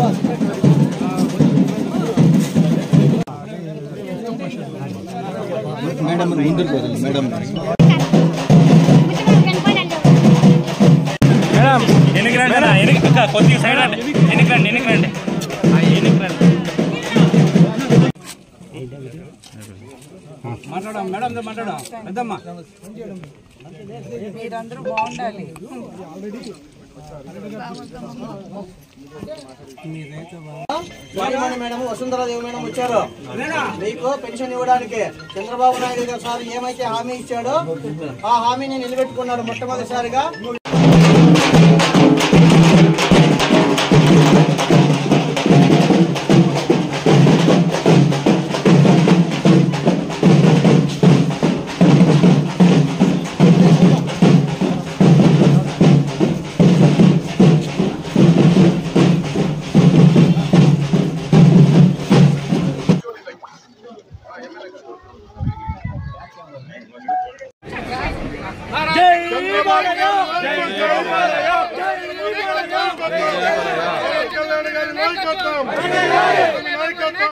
madam ముందుకు వదలండి madam madam ఎనికి రండి అన్న ఎనికి అక్క, కొద్దిగా సైడ్ రండి ఎనికి రండి ఎనికి రండి ఆ, ఎనికి రండి మాట్లాడడం మేడం మాట్లాడడం పెద్దమ్మా మీరందరూ బాగుండాలి వారిమణి మేడం వసుంధరాదేవి మేడం వచ్చారు మీకు పెన్షన్ ఇవ్వడానికి చంద్రబాబు నాయుడు గారు సార్ ఏమైతే హామీ ఇచ్చాడో ఆ హామీని నిలబెట్టుకున్నారు మొట్టమొదటిసారిగా నాయకత్వం